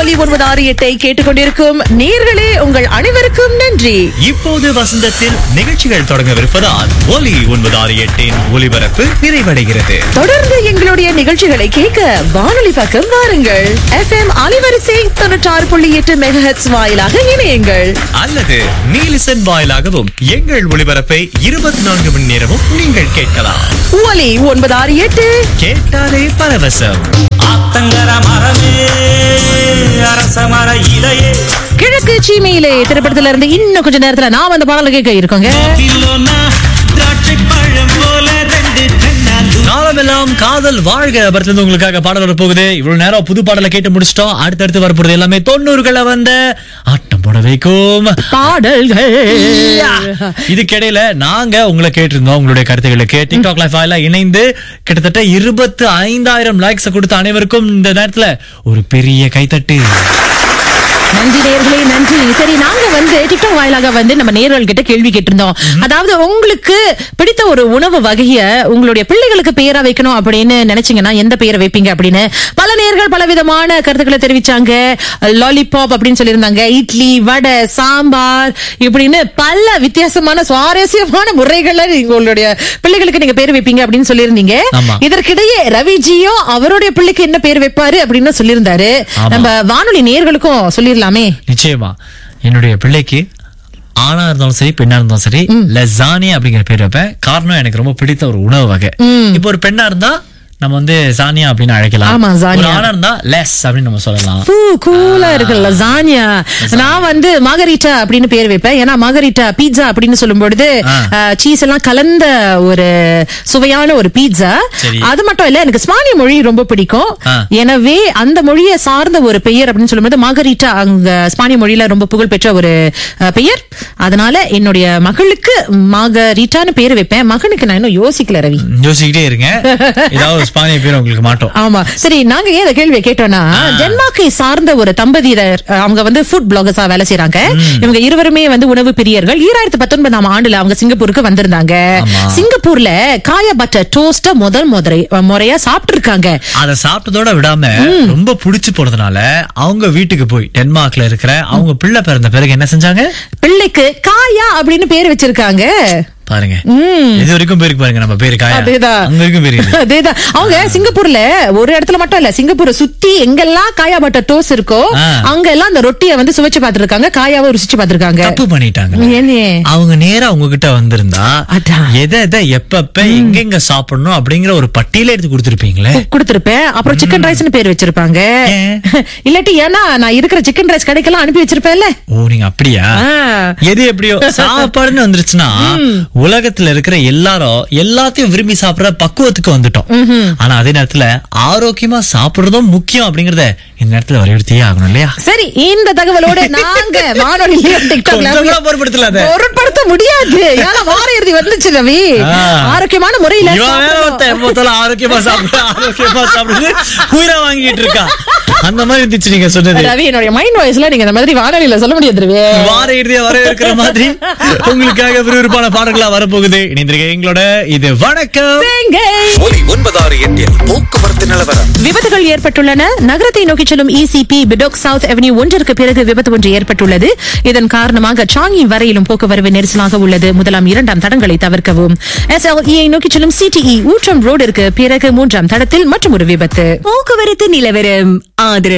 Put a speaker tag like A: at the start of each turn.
A: ஒலி ஒன்பது ஆறு எட்டை கேட்டுக்கொண்டிருக்கும் நேர்களே உங்கள் அனைவருக்கும் நன்றி
B: இப்போது வசந்தத்தில் நிகழ்ச்சிகள் தொடங்கவிருப்பதால் ஒலி ஒன்பது ஆறு எட்டின் ஒலிபரப்பு நிறைவடைகிறது
A: தொடர்ந்து எங்களுடைய நிகழ்ச்சிகளை கேட்க வானொலி பக்கம் வாருங்கள் எஃப்எம் அலைவரிசை தொண்ணூற்றாறு புள்ளி எட்டு மெகஹெட்ஸ் வாயிலாக இணையுங்கள்
B: அல்லது நீலிசன் வாயிலாகவும் எங்கள் ஒளிபரப்பை இருபத்தி நான்கு மணி நேரமும் நீங்கள் கேட்கலாம்
A: ஒலி ஒன்பது ஆறு எட்டு
B: கேட்டாலே பரவசம்
C: ஆத்தங்கர மரமே அரச மர இலையே
A: கிழக்கு சீமையிலே திரைப்படத்துல இருந்து இன்னும் கொஞ்ச நேரத்துல நான் அந்த பாடல கேட்க இருக்கோங்க
C: கிலோனா திராட்சை பழம் போல ரெண்டு கண்ணாந்து
B: காலமெல்லாம் காதல் வாழ்க படத்துல உங்களுக்காக பாடல் வர போகுது இவ்வளவு நேரம் புது பாடலை கேட்டு முடிச்சிட்டோம் அடுத்தடுத்து வரப்போறது எல்லாமே தொண்ணூறுகளை வந்த ஆட்டம் போட வைக்கும்
A: பாடல்கள்
B: இதுக்கிடையில நாங்க உங்களை கேட்டிருந்தோம் உங்களுடைய கருத்துக்களுக்கு டிக்டாக் லைஃப் ஆயில இணைந்து கிட்டத்தட்ட இருபத்து ஐந்தாயிரம் லைக்ஸ் கொடுத்த அனைவருக்கும் இந்த நேரத்துல ஒரு பெரிய கைத்தட்டு
A: நன்றி நேர்களே நன்றி சரி நாங்க வந்து டிக்டாக் வாயிலாக வந்து நம்ம நேர்கள் கிட்ட கேள்வி கேட்டிருந்தோம் அதாவது உங்களுக்கு பிடித்த ஒரு உணவு வகைய உங்களுடைய பிள்ளைகளுக்கு பெயரா வைக்கணும் அப்படின்னு நினைச்சீங்கன்னா எந்த பெயரை வைப்பீங்க அப்படின்னு பல நேர்கள் பல விதமான கருத்துக்களை தெரிவிச்சாங்க லாலிபாப் அப்படின்னு சொல்லியிருந்தாங்க இட்லி வடை சாம்பார் இப்படின்னு பல வித்தியாசமான சுவாரஸ்யமான முறைகள்ல உங்களுடைய பிள்ளைகளுக்கு நீங்க பேர் வைப்பீங்க அப்படின்னு சொல்லியிருந்தீங்க
B: ஆமா.
A: இதற்கிடையே ரவிஜியோ அவருடைய பிள்ளைக்கு என்ன பேர் வைப்பாரு அப்படின்னு சொல்லியிருந்தாரு
B: ஆமா.
A: நம்ம வானொலி நேர்களுக்கும் சொல்லிடலாமே
B: நிச்சயமா என்னுடைய பிள்ளைக்கு ஆணா இருந்தாலும் சரி பெண்ணா இருந்தாலும் சரி லெசானி அப்படிங்கிற பேர் வைப்பேன் காரணம் எனக்கு ரொம்ப பிடித்த ஒரு உணவு வகை இப்போ ஒரு பெண்ணா இருந்தா நம்ம வந்து சானியா அப்படின்னு அழைக்கலாம்
A: ஆமா, சானியா.
B: ஒரு ஆணா இருந்தா லெஸ் அப்படின்னு நம்ம சொல்லலாம்
A: பூ கூலா இருக்கு லசானியா நான் வந்து மாகரிட்டா அப்படின்னு பேர் வைப்பேன் ஏன்னா மாகரிட்டா பீட்சா அப்படின்னு சொல்லும் பொழுது
B: ஆ.
A: சீஸ் எல்லாம் கலந்த ஒரு சுவையான ஒரு பீட்சா
B: சரி.
A: அது மட்டும் இல்ல எனக்கு ஸ்பானிய மொழி ரொம்ப பிடிக்கும்
B: ஆ.
A: எனவே அந்த மொழியை சார்ந்த ஒரு பெயர் அப்படின்னு சொல்லும்போது மாகரிட்டா அங்க ஸ்பானிய மொழியில ரொம்ப புகழ்பெற்ற ஒரு அஹ், பெயர் அதனால என்னுடைய மகளுக்கு மாகரிட்டான்னு பேர் வைப்பேன் மகனுக்கு நான் இன்னும் யோசிக்கல ரவி
B: யோசிக்கிட்டே இருங்க ஏதாவது ஒரு ஸ்பானிய பேர் உங்களுக்கு மாட்டோம்
A: ஆமா சரி நாங்க ஏன் இந்த கேள்வியை கேட்டோம்னா டென்மார்க்கை சார்ந்த ஒரு தம்பதியர் அஹ், அவங்க வந்து ஃபுட் பிளாகர்ஸா வேலை செய்றாங்க இவங்க இருவருமே வந்து உணவு பிரியர்கள் ஈராயிரத்தி பத்தொன்பதாம் ஆண்டுல அவங்க சிங்கப்பூருக்கு வந்திருந்தாங்க
B: ஆமா.
A: சிங்கப்பூர்ல காய பட்டர் டோஸ்ட முதல் முறை முறையா சாப்பிட்டு இருக்காங்க
B: அத சாப்பிட்டதோட விடாம ரொம்ப புடிச்சு போனதுனால அவங்க வீட்டுக்கு போய் டென்மார்க்ல இருக்கிற அவங்க பிள்ளை பிறந்த பிறகு என்ன செஞ்சாங்க
A: பிள்ளைக்கு காயா அப்படின்னு பேர் வச்சிருக்காங்க
B: பாருங்க இது வரைக்கும் பேருக்கு பாருங்க நம்ம பேரு காயா
A: அதேதான்.
B: அங்க வரைக்கும் பேரு இது.
A: அதேதான் அவங்க சிங்கப்பூர்ல ஒரு இடத்துல மட்டும் இல்ல சிங்கப்பூரை சுத்தி எங்கெல்லாம் காயா பட்டர் டோஸ் இருக்கோ
B: ஆ.
A: அங்க எல்லாம் அந்த ரொட்டியை வந்து சுவைச்சு பார்த்திருக்காங்க காயாவை ருசிச்சு பார்த்திருக்காங்க
B: தப்பு பண்ணிட்டாங்க
A: ஏனே
B: அவங்க நேரா உங்ககிட்ட வந்திருந்தா
A: அதான்.
B: எதை எதை எப்பப்ப எங்கெங்க சாப்பிடணும் அப்படிங்கிற ஒரு பட்டியல எடுத்து கொடுத்திருப்பீங்களே
A: கொடுத்திருப்பேன் அப்புறம் சிக்கன் ரைஸ்னு பேர் வச்சிருப்பாங்க
B: ஏன்?
A: இல்லாட்டி ஏன்னா நான் இருக்கிற சிக்கன் ரைஸ் கடைக்கெல்லாம் அனுப்பி வச்சிருப்பேன்ல
B: ஓ நீங்க அப்படியா
A: ஆ.
B: எது எப்படியோ சாப்பாடுன்னு வந்துருச்சுன்னா உலகத்துல இருக்கிற எல்லாரும் எல்லாத்தையும் விரும்பி சாப்பிடுற பக்குவத்துக்கு வந்துட்டோம் ஆனா அதே நேரத்துல ஆரோக்கியமா சாப்பிடுறதும் முக்கியம் அப்படிங்கறத இந்த நேரத்துல வலியுறுத்தியே ஆகணும் இல்லையா
A: சரி இந்த தகவலோட நாங்க வானொலியிலயும் டிக்டாக்ல
B: கொஞ்சம் கூட பொருட்படுத்தல அதை.
A: பொருட்படுத்த முடியாது ஏன்னா வார இறுதி வந்துச்சு ரவி
B: ஆ.
A: ஆரோக்கியமான முறையில
B: இவன் வேற
A: சாப்பிடணும்.
B: ஒருத்தன் எப்ப பார்த்தாலும் ஆரோக்கியமா சாப்பிடு ஆரோக்கியமா சாப்பிடுறது உயிரா வாங்கிட்டு இருக்கா அந்த மாதிரி இருந்துச்சு நீங்க சொன்னது
A: ரவி என்னுடைய மைண்ட் வாய்ஸ்ல நீங்க இந்த மாதிரி வானொலியில சொல்ல முடியாது ரவி
B: வார இறுதியா வர இருக்கிற மாதிரி உங்களுக்காக விறுவிறுப்பான பாடங்களா வரப்போகுது இணைந்திருக்க எங்களோட இது வணக்கம்
A: தேங்கை.
D: ஒலி ஒன்பதாறு எட்டில் போக்குவரத்து நிலவரம்
A: விபத்துகள் ஏற்பட்டுள்ளன நகரத்தை நோக்கி செல்லும் இசிபி பிடோக் சவுத் அவென்யூ ஒன்றிற்கு பிறகு விபத்து ஒன்று ஏற்பட்டுள்ளது இதன் காரணமாக சாங்கி வரையிலும் போக்குவரவு நெரிசலாக உள்ளது முதலாம் இரண்டாம் தடங்களை தவிர்க்கவும் எஸ்எல்இ நோக்கி செல்லும் சிடிஇ ஊற்றம் ரோடிற்கு பிறகு மூன்றாம் தடத்தில் மற்றும் ஒரு விபத்து
E: போக்குவரத்து நிலவரம் ஆதரவு